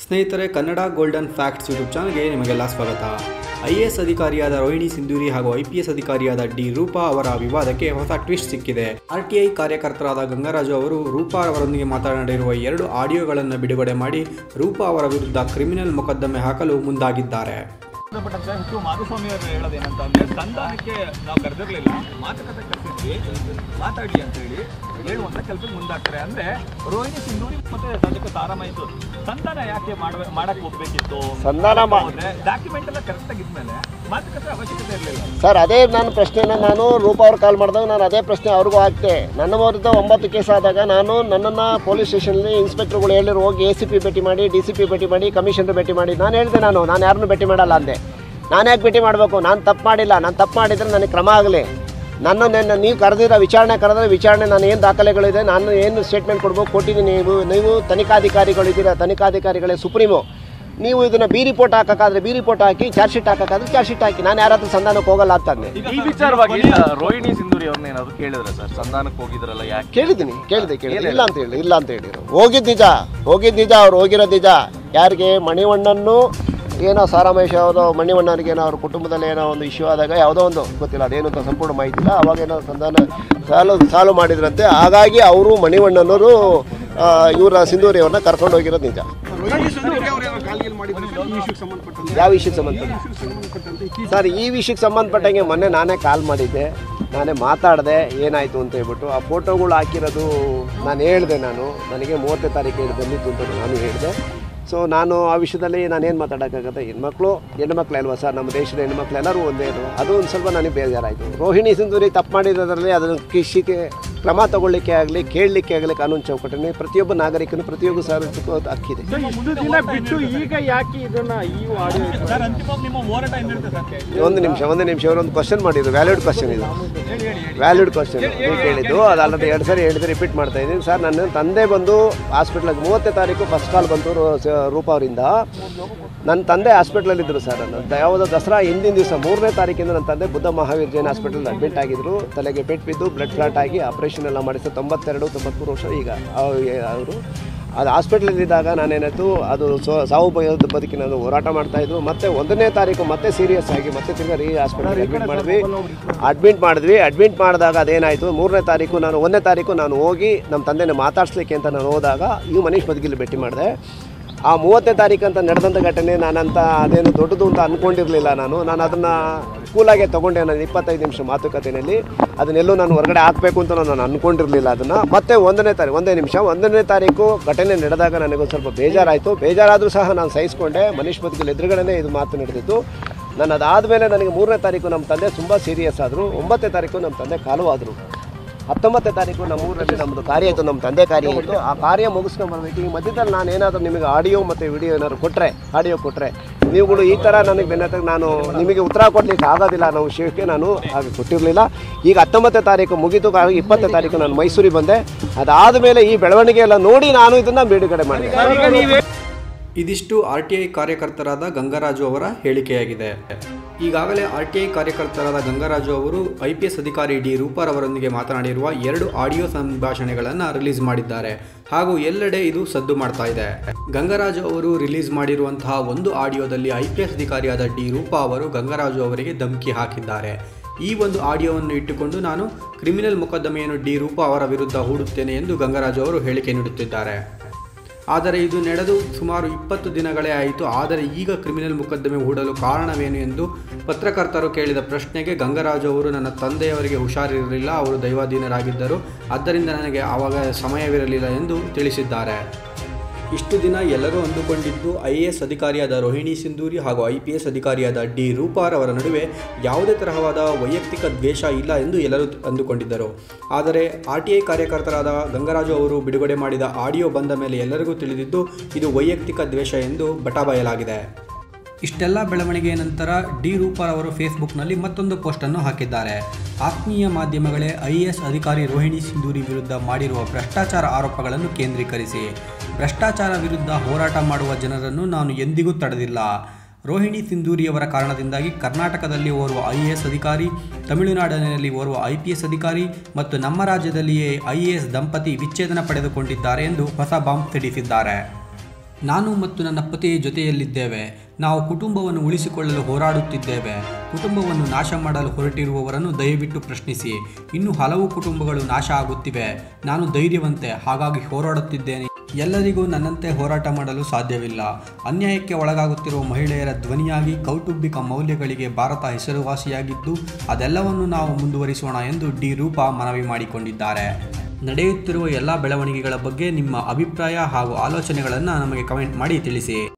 ಸ್ನೇಹಿತರೆ Kannada golden facts YouTube ಚಾನಲ್ಗೆ ನಿಮಗೆಲ್ಲ ಸ್ವಾಗತ ಐ ಎ ಎಸ್ ಅಧಿಕಾರಿಯಾದ ರೋಹಿಣಿ ಸಿಂಧೂರಿ ಹಾಗೂ ಐ ಪಿ ಎಸ್ ಅಧಿಕಾರಿಯಾದ ಡಿ ರೂಪಾ ಅವರ ವಿವಾದಕ್ಕೆ ಹೊಸ ಟ್ವಿಸ್ಟ್ ಸಿಕ್ಕಿದೆ ಆರ್ ಟಿ ಐ ಕಾರ್ಯಕರ್ತರಾದ ಗಂಗರಾಜು ಅವರು ರೂಪಾ ಅವರೊಂದಿಗೆ ಮಾತನಾಡಿರುವ ಎರಡು ಆಡಿಯೋಗಳನ್ನು ಬಿಡುಗಡೆ ಮಾಡಿ ರೂಪಾ ಅವರ ವಿರುದ್ಧ ಕ್ರಿಮಿನಲ್ ಮೊಕದ್ದಮೆ ಹಾಕಲು ಮುಂದಾಗಿದ್ದಾರೆ ಸಂಬಂಧಪಟ್ಟಂತೆ ಹೆಚ್ಚು ಮಾಧುಸ್ವಾಮಿ ಅವರು ಹೇಳೋದೇನಂತ ಅಂದ್ರೆ ಸಂಧಾನಕ್ಕೆ ನಾವು ಕರೆದಿರ್ಲಿಲ್ಲ ಮಾತುಕತೆ ಕರೆಸಿದ್ವಿ ಮಾತಾಡಿ ಅಂತ ಹೇಳಿ ಹೇಳುವಂತ ಕೆಲಸಕ್ಕೆ ಮುಂದಾಗ್ತಾರೆ ಅಂದ್ರೆ ರೋಹಿಣಿ ಸಿಂಧೂರಿ ಮತ್ತೆ ಸದ್ಯಕ್ಕೆ ತಾರಾಮೈಸೂರು ಸಂಧಾನ ಯಾಕೆ ಮಾಡ್ಬೇ ಮಾಡಕ್ ಹೋಗ್ಬೇಕಿತ್ತು ಸಂಧಾನ ಮಾ- ಡಾಕ್ಯುಮೆಂಟ್ ಎಲ್ಲ ಕರೆಕ್ಟ್ ಆಗಿದ್ಮೇಲೆ ಮಾತುಕತೆ ಅವಶ್ಯಕತೆ ಇರಲಿಲ್ಲ ಸರ್ ಅದೇ ನಾನು ಪ್ರಶ್ನೆನ ನಾನು ರೂಪ ಅವ್ರು ಕಾಲ್ ಮಾಡಿದಾಗ ನಾನು ಅದೇ ಪ್ರಶ್ನೆ ಅವ್ರಿಗೂ ಹಾಕ್ತೆ ನನ್ನ ವಿರುದ್ಧ ಒಂಬತ್ತು ಕೇಸ್ ಆದಾಗ ನಾನು ನನ್ನನ್ನು ಪೊಲೀಸ್ ಸ್ಟೇಷನಲ್ಲಿ ಇನ್ಸ್ಪೆಕ್ಟರ್ಗಳು ಹೇಳಿರು ಹೋಗಿ ಎ ಸಿ ಪಿ ಭೇಟಿ ಮಾಡಿ ಡಿ ಸಿ ಪಿ ಭೇಟಿ ಮಾಡಿ ಕಮಿಷನರ್ ಭೇಟಿ ಮಾಡಿ ನಾನು ಹೇಳಿದೆ ನಾನು ನಾನು ಯಾರನ್ನೂ ಭೇಟಿ ಮಾಡಲ್ಲ ಅಂದೆ ನಾನು ಯಾಕೆ ಭೇಟಿ ಮಾಡಬೇಕು ನಾನು ತಪ್ಪು ಮಾಡಿಲ್ಲ ನಾನು ತಪ್ಪು ಮಾಡಿದರೆ ನನಗೆ ಕ್ರಮ ಆಗಲಿ ನನ್ನ ನನ್ನ ನೀವು ಕರೆದಿರೋ ವಿಚಾರಣೆ ಕರೆದ್ರೆ ವಿಚಾರಣೆ ನಾನು ಏನು ದಾಖಲೆಗಳಿದೆ ನಾನು ಏನು ಸ್ಟೇಟ್ಮೆಂಟ್ ಕೊಡ್ಬೇಕು ಕೊಟ್ಟಿದ್ದೀನಿ ನೀವು ನೀವು ತನಿಖಾಧಿಕಾರಿಗಳಿದ್ದೀರಾ ತನಿಖಾಧಿಕಾರಿಗಳೇ ಸುಪ್ರೀಮು ನೀವು ಇದನ್ನ ಬಿ ರಿಪೋರ್ಟ್ ಹಾಕಕ್ಕಾದ್ರೆ ಬಿ ರಿಪೋರ್ಟ್ ಹಾಕಿ ಚಾರ್ಜ್ ಶೀಟ್ ಹಾಕಕ್ಕಾದ್ರೆ ಚಾರ್ಜ್ ಶೀಟ್ ಹಾಕಿ ನಾನು ಯಾರಾದ್ರೂ ಸಂಧಾನಕ್ಕೆ ಹೋಗಲ್ಲ ಅಂತಂದೆ ಈ ವಿಚಾರವಾಗಿ ರೋಹಿಣಿ ಸಿಂಧೂರಿ ಅವ್ರನ್ನ ಏನಾದ್ರು ಕೇಳಿದ್ರೆ ಸರ್ ಸಂಧಾನಕ್ಕೆ ಹೋಗಿದ್ರಲ್ಲ ಯಾಕೆ ಕೇಳಿದ್ದೀನಿ ಕೇಳಿದೆ ಕೇಳಿದೆ ಇಲ್ಲ ಅಂತ ಹೇಳಿ ಇಲ್ಲ ಅಂತ ಹೇಳಿದ್ರು ಹೋಗಿದ್ದು ನಿಜ ಹೋಗಿದ್ದು ನಿಜ ಅವ್ರು ಹೋಗಿರೋದು ನಿಜ ಯಾರಿಗೆ ಮಣಿವಣ್ಣನ್ನು ಏನೋ ಸಾರಾಮೇಶ ಅವರು ಮಣಿವಣ್ಣರಿಗೆ ಏನೋ ಅವ್ರ ಕುಟುಂಬದಲ್ಲಿ ಏನೋ ಒಂದು ಇಶ್ಯೂ ಆದಾಗ ಯಾವುದೋ ಒಂದು ಗೊತ್ತಿಲ್ಲ ಅದೇನು ಅಂತ ಸಂಪೂರ್ಣ ಮಾಹಿತಿ ಇಲ್ಲ ಅವಾಗ ಏನೋ ಸಂಧಾನ ಸಾಲು ಸಾಲು ಮಾಡಿದ್ರಂತೆ ಹಾಗಾಗಿ ಅವರು ಮಣಿವಣ್ಣನವರು ಇವರ ಸಿಂಧೂರಿ ಅವ್ರನ್ನ ಕರ್ಕೊಂಡು ಹೋಗಿರೋದು ನಿಜ ಯಾವ ವಿಷಯಕ್ಕೆ ಸಂಬಂಧಪಟ್ಟ ಸರ್ ಈ ವಿಷಯಕ್ಕೆ ಸಂಬಂಧಪಟ್ಟಂಗೆ ಮೊನ್ನೆ ನಾನೇ ಕಾಲ್ ಮಾಡಿದ್ದೆ ನಾನೇ ಮಾತಾಡಿದೆ ಏನಾಯಿತು ಅಂತ ಹೇಳ್ಬಿಟ್ಟು ಆ ಫೋಟೋಗಳು ಹಾಕಿರೋದು ನಾನು ಹೇಳಿದೆ ನಾನು ನನಗೆ ಮೂವತ್ತನೇ ತಾರೀಕು ಬಂದಿತ್ತು ಅಂತ ನಾನು ಹೇಳಿದೆ ಸೊ ನಾನು ಆ ವಿಷಯದಲ್ಲಿ ನಾನೇನು ಮಾತಾಡೋಕ್ಕಾಗತ್ತೆ ಹೆಣ್ಮಕ್ಳು ಹೆಣ್ಮಕ್ಳು ಅಲ್ವಾ ಸರ್ ನಮ್ಮ ದೇಶದ ಹೆಣ್ಮಕ್ಳು ಎಲ್ಲರೂ ಒಂದೇ ಇರು ಅದು ಒಂದು ಸ್ವಲ್ಪ ನನಗೆ ಬೇಜಾರಾಯಿತು ರೋಹಿಣಿ ಸಿಂಧೂರಿ ತಪ್ಪು ಮಾಡಿರೋದ್ರಲ್ಲಿ ಅದನ್ನು ಕೃಷಿಗೆ ಕ್ರಮ ತಗೊಳ್ಳಿಕ್ಕೆ ಆಗಲಿ ಕೇಳಲಿಕ್ಕೆ ಆಗಲಿ ಕಾನೂನು ಚೌಕಟ್ಟನೆ ಪ್ರತಿಯೊಬ್ಬ ನಾಗರಿಕನು ಪ್ರತಿಯೊಬ್ಬ ಸಾರ್ವಜನಿಕಕ್ಕೂ ಅದು ಹಕ್ಕಿದೆ ಬಿಟ್ಟು ಈಗ ಯಾಕೆ ಇದನ್ನ ಈ ಆಡಿಯೋ ಸರ್ ಅಂತಿಮವಾಗಿ ನಿಮ್ಮ ಹೋರಾಟ ಏನಿರುತ್ತೆ ಸರ್ ಒಂದು ನಿಮಿಷ ಒಂದು ನಿಮಿಷ ಅವರೊಂದು ಕ್ವಶನ್ ಮಾಡಿದ್ರು ವ್ಯಾಲಿಡ್ ಕ್ವಶನ್ ಇದು ಹೇಳಿ ಹೇಳಿ ಹೇಳಿ ವ್ಯಾಲಿಡ್ ಕ್ವಶನ್ ನೀವು ಕೇಳಿದ್ದು ಅದು ಆಲ್ರೆಡಿ ಎರಡು ಸರಿ ಹೇಳಿದ್ರೆ ರಿಪೀಟ್ ಮಾಡ್ತಾ ಇದ್ದೀನಿ ಸರ್ ನನ್ನ ತಂದೆ ಬಂದು ಹಾಸ್ಪಿಟ್ಲಿಗೆ ಮೂವತ್ತನೇ ತಾರೀಕು ಫಸ್ಟ್ ಕಾಲ್ ಬಂತು ರೂ- ಸ- ರೂಪ ಅವರಿಂದ ನನ್ನ ತಂದೆ ಹಾಸ್ಪಿಟ್ಲಲ್ಲಿ ಇದ್ದರು ಸರ್ ನನ್ನ ಯಾವುದೋ ದಸರಾ ಹಿಂದಿನ ದಿವಸ ಮೂರನೇ ತಾರೀಕಿಂದ ನನ್ನ ತಂದೆ ಬುದ್ಧ ಮಹಾವೀರ್ ಜೈನ್ ಹಾಸ್ಪಿಟಲ್ ಅಡ್ಮಿಟ್ ಆಗಿದ್ರು ತಲೆಗೆ ಪೆಟ್ಟು ಬಿದ್ದು ಬ್ಲಡ್ ಕ್ಲಾಟ್ ಆಗಿ ಆಪರೇಷನ್ ಎಲ್ಲ ಮಾಡಿಸಿ ತೊಂಬತ್ತೆರಡು ತೊಂಬತ್ಮೂರು ವರ್ಷ ಈಗ ಅವರು ಅದು ಹಾಸ್ಪಿಟ್ಲಲ್ಲಿದ್ದಾಗ ನಾನೇನಾಯ್ತು ಅದು ಸೊ ಸಾವು ಬಯೋದು ಬದುಕಿ ನಾನು ಹೋರಾಟ ಮಾಡ್ತಾಯಿದ್ರು ಮತ್ತೆ ಒಂದನೇ ತಾರೀಕು ಮತ್ತೆ ಸೀರಿಯಸ್ ಆಗಿ ಮತ್ತೆ ತಿರ್ಗಾ ರೀ ಹಾಸ್ಪಿಟಲ್ ಅಡ್ಮಿಟ್ ಮಾಡಿದ್ವಿ ಅಡ್ಮಿಟ್ ಮಾಡಿದ್ವಿ ಅಡ್ಮಿಟ್ ಮಾಡಿದಾಗ ಅದೇನಾಯಿತು ಮೂರನೇ ತಾರೀಕು ನಾನು ಒಂದನೇ ತಾರೀಕು ನಾನು ಹೋಗಿ ನಮ್ಮ ತಂದೆನ ಮಾತಾಡ್ಸ್ಲಿಕ್ಕೆ ಅಂತ ನಾನು ಹೋದಾಗ ಇವು ಮನೀಶ್ ಬದುಕಿಲಿ ಭೇಟಿ ಮಾಡಿದೆ ಆ ಮೂವತ್ತನೇ ತಾರೀಕು ಅಂತ ನಡೆದಂಥ ಘಟನೆ ನಾನಂತ ಅದೇನು ದೊಡ್ಡದು ಅಂತ ಅಂದ್ಕೊಂಡಿರಲಿಲ್ಲ ನಾನು ನಾನು ಅದನ್ನು ಕೂಲಾಗೆ ತೊಗೊಂಡೆ ನಾನು ಇಪ್ಪತ್ತೈದು ನಿಮಿಷ ಮಾತುಕತೆಯಲ್ಲಿ ಅದನ್ನೆಲ್ಲೂ ನಾನು ಹೊರಗಡೆ ಹಾಕಬೇಕು ಅಂತ ನಾನು ಅಂದ್ಕೊಂಡಿರಲಿಲ್ಲ ಅದನ್ನು ಮತ್ತೆ ಒಂದನೇ ತಾರೀಕು ಒಂದೇ ನಿಮಿಷ ಒಂದನೇ ತಾರೀಕು ಘಟನೆ ನಡೆದಾಗ ನನಗೊಂದು ಸ್ವಲ್ಪ ಬೇಜಾರಾಯಿತು ಬೇಜಾರಾದರೂ ಸಹ ನಾನು ಸಹಿಸ್ಕೊಂಡೆ ಮನೀಶ್ ಬದುಕಲ್ಲಿ ಎದುರುಗಡೆ ಇದು ಮಾತು ನಡೆದಿತ್ತು ನಾನು ಅದಾದಮೇಲೆ ನನಗೆ ಮೂರನೇ ತಾರೀಕು ನಮ್ಮ ತಂದೆ ತುಂಬ ಸೀರಿಯಸ್ ಆದರು ಒಂಬತ್ತನೇ ತಾರೀಕು ನಮ್ಮ ತಂದೆ ಕಾಲು ಆದರು ಹತ್ತೊಂಬತ್ತನೇ ತಾರೀಕು ನಮ್ಮ ಊರಲ್ಲಿ ನಮ್ಮದು ಕಾರ್ಯ ಇತ್ತು ನಮ್ಮ ತಂದೆ ಕಾರ್ಯ ಇತ್ತು ಆ ಕಾರ್ಯ ಮುಗಿಸ್ಕೊಂಡು ಬರ್ಬೇಕು ಈ ಮಧ್ಯದಲ್ಲಿ ನಾನು ಏನಾದರೂ ನಿಮಗೆ ಆಡಿಯೋ ಮತ್ತು ವಿಡಿಯೋ ಏನಾದ್ರು ಕೊಟ್ಟರೆ ಆಡಿಯೋ ಕೊಟ್ಟರೆ ನೀವುಗಳು ಈ ಥರ ನನಗೆ ಬೆನ್ನತ್ತ ನಾನು ನಿಮಗೆ ಉತ್ತರ ಕೊಡಲಿಕ್ಕೆ ಆಗೋದಿಲ್ಲ ಅನ್ನೋ ವಿಷಯಕ್ಕೆ ನಾನು ಹಾಗೆ ಕೊಟ್ಟಿರಲಿಲ್ಲ ಈಗ ಹತ್ತೊಂಬತ್ತನೇ ತಾರೀಕು ಮುಗಿತು ಹಾಗಾಗಿ ಇಪ್ಪತ್ತನೇ ತಾರೀಕು ನಾನು ಮೈಸೂರಿಗೆ ಬಂದೆ ಅದಾದ ಮೇಲೆ ಈ ಬೆಳವಣಿಗೆ ಎಲ್ಲ ನೋಡಿ ನಾನು ಇದನ್ನು ಬಿಡುಗಡೆ ಮಾಡಿದೆ ಇದಿಷ್ಟು ಆರ್ ಟಿ ಐ ಕಾರ್ಯಕರ್ತರಾದ ಗಂಗರಾಜು ಅವರ ಹೇಳಿಕೆಯಾಗಿದೆ ಈಗಾಗಲೇ ಆರ್ ಟಿ ಐ ಕಾರ್ಯಕರ್ತರಾದ ಗಂಗರಾಜು ಅವರು ಐ ಪಿ ಎಸ್ ಅಧಿಕಾರಿ ಡಿ ರೂಪಾರವರೊಂದಿಗೆ ಮಾತನಾಡಿರುವ ಎರಡು ಆಡಿಯೋ ಸಂಭಾಷಣೆಗಳನ್ನು ರಿಲೀಸ್ ಮಾಡಿದ್ದಾರೆ ಹಾಗೂ ಎಲ್ಲೆಡೆ ಇದು ಸದ್ದು ಮಾಡ್ತಾ ಇದೆ ಗಂಗರಾಜು ಅವರು ರಿಲೀಸ್ ಮಾಡಿರುವಂತಹ ಒಂದು ಆಡಿಯೋದಲ್ಲಿ ಐ ಪಿ ಎಸ್ ಅಧಿಕಾರಿಯಾದ ಡಿ ರೂಪಾ ಅವರು ಗಂಗರಾಜು ಅವರಿಗೆ ಧಮಕಿ ಹಾಕಿದ್ದಾರೆ ಈ ಒಂದು ಆಡಿಯೋವನ್ನು ಇಟ್ಟುಕೊಂಡು ನಾನು ಕ್ರಿಮಿನಲ್ ಮೊಕದ್ದಮೆಯನ್ನು ಡಿ ರೂಪಾ ಅವರ ವಿರುದ್ಧ ಹೂಡುತ್ತೇನೆ ಎಂದು ಗಂಗರಾಜು ಅವರು ಹೇಳಿಕೆ ನೀಡುತ್ತಿದ್ದಾರೆ ಆದರೆ ಇದು ನಡೆದು ಸುಮಾರು ಇಪ್ಪತ್ತು ದಿನಗಳೇ ಆಯಿತು ಆದರೆ ಈಗ ಕ್ರಿಮಿನಲ್ ಮೊಕದ್ದಮೆ ಹೂಡಲು ಕಾರಣವೇನು ಎಂದು ಪತ್ರಕರ್ತರು ಕೇಳಿದ ಪ್ರಶ್ನೆಗೆ ಗಂಗರಾಜು ಅವರು ನನ್ನ ತಂದೆಯವರಿಗೆ ಹುಷಾರಿರಲಿಲ್ಲ ಅವರು ದೈವಾಧೀನರಾಗಿದ್ದರು ಆದ್ದರಿಂದ ನನಗೆ ಆವಾಗ ಸಮಯವಿರಲಿಲ್ಲ ಎಂದು ತಿಳಿಸಿದ್ದಾರೆ ಇಷ್ಟು ದಿನ ಎಲ್ಲರೂ ಅಂದುಕೊಂಡಿದ್ದು ಐ ಎ ಎಸ್ ಅಧಿಕಾರಿಯಾದ ರೋಹಿಣಿ ಸಿಂಧೂರಿ ಹಾಗೂ ಐ ಪಿ ಎಸ್ ಅಧಿಕಾರಿಯಾದ ಡಿ ರೂಪಾರ್ ಅವರ ನಡುವೆ ಯಾವುದೇ ತರಹವಾದ ವೈಯಕ್ತಿಕ ದ್ವೇಷ ಇಲ್ಲ ಎಂದು ಎಲ್ಲರೂ ಅಂದುಕೊಂಡಿದ್ದರು ಆದರೆ ಆರ್ ಟಿ ಐ ಕಾರ್ಯಕರ್ತರಾದ ಗಂಗರಾಜು ಅವರು ಬಿಡುಗಡೆ ಮಾಡಿದ ಆಡಿಯೋ ಬಂದ ಮೇಲೆ ಎಲ್ಲರಿಗೂ ತಿಳಿದಿದ್ದು ಇದು ವೈಯಕ್ತಿಕ ದ್ವೇಷ ಎಂದು ಬಟಾಬಯಲಾಗಿದೆ ಇಷ್ಟೆಲ್ಲ ಬೆಳವಣಿಗೆಯ ನಂತರ ಡಿ ರೂಪಾರ್ ಅವರು ಫೇಸ್ಬುಕ್ನಲ್ಲಿ ಮತ್ತೊಂದು ಪೋಸ್ಟನ್ನು ಹಾಕಿದ್ದಾರೆ ಆತ್ಮೀಯ ಮಾಧ್ಯಮಗಳೇ ಐ ಎಸ್ ಅಧಿಕಾರಿ ರೋಹಿಣಿ ಸಿಂಧೂರಿ ವಿರುದ್ಧ ಮಾಡಿರುವ ಭ್ರಷ್ಟಾಚಾರ ಆರೋಪಗಳನ್ನು ಕೇಂದ್ರೀಕರಿಸಿ ಭ್ರಷ್ಟಾಚಾರ ವಿರುದ್ಧ ಹೋರಾಟ ಮಾಡುವ ಜನರನ್ನು ನಾನು ಎಂದಿಗೂ ತಡೆದಿಲ್ಲ ರೋಹಿಣಿ ಸಿಂಧೂರಿಯವರ ಕಾರಣದಿಂದಾಗಿ ಕರ್ನಾಟಕದಲ್ಲಿ ಓರ್ವ ಐ ಎ ಎಸ್ ಅಧಿಕಾರಿ ತಮಿಳುನಾಡಿನಲ್ಲಿ ಓರ್ವ ಐ ಪಿ ಎಸ್ ಅಧಿಕಾರಿ ಮತ್ತು ನಮ್ಮ ರಾಜ್ಯದಲ್ಲಿಯೇ ಐ ಎ ಎಸ್ ದಂಪತಿ ವಿಚ್ಛೇದನ ಪಡೆದುಕೊಂಡಿದ್ದಾರೆ ಎಂದು ಹೊಸ ಬಾಂಬ್ ಸಿಡಿಸಿದ್ದಾರೆ ನಾನು ಮತ್ತು ನನ್ನ ಪತಿ ಜೊತೆಯಲ್ಲಿದ್ದೇವೆ ನಾವು ಕುಟುಂಬವನ್ನು ಉಳಿಸಿಕೊಳ್ಳಲು ಹೋರಾಡುತ್ತಿದ್ದೇವೆ ಕುಟುಂಬವನ್ನು ನಾಶ ಮಾಡಲು ಹೊರಟಿರುವವರನ್ನು ದಯವಿಟ್ಟು ಪ್ರಶ್ನಿಸಿ ಇನ್ನು ಹಲವು ಕುಟುಂಬಗಳು ನಾಶ ಆಗುತ್ತಿವೆ ನಾನು ಧೈರ್ಯವಂತೆ ಹಾಗಾಗಿ ಹೋರಾಡುತ್ತಿದ್ದೇನೆ ಎಲ್ಲರಿಗೂ ನನ್ನಂತೆ ಹೋರಾಟ ಮಾಡಲು ಸಾಧ್ಯವಿಲ್ಲ ಅನ್ಯಾಯಕ್ಕೆ ಒಳಗಾಗುತ್ತಿರುವ ಮಹಿಳೆಯರ ಧ್ವನಿಯಾಗಿ ಕೌಟುಂಬಿಕ ಮೌಲ್ಯಗಳಿಗೆ ಭಾರತ ಹೆಸರುವಾಸಿಯಾಗಿದ್ದು ಅದೆಲ್ಲವನ್ನು ನಾವು ಮುಂದುವರಿಸೋಣ ಎಂದು ಡಿ ರೂಪಾ ಮನವಿ ಮಾಡಿಕೊಂಡಿದ್ದಾರೆ ನಡೆಯುತ್ತಿರುವ ಎಲ್ಲ ಬೆಳವಣಿಗೆಗಳ ಬಗ್ಗೆ ನಿಮ್ಮ ಅಭಿಪ್ರಾಯ ಹಾಗೂ ಆಲೋಚನೆಗಳನ್ನು ನಮಗೆ ಕಮೆಂಟ್ ಮಾಡಿ ತಿಳಿಸಿ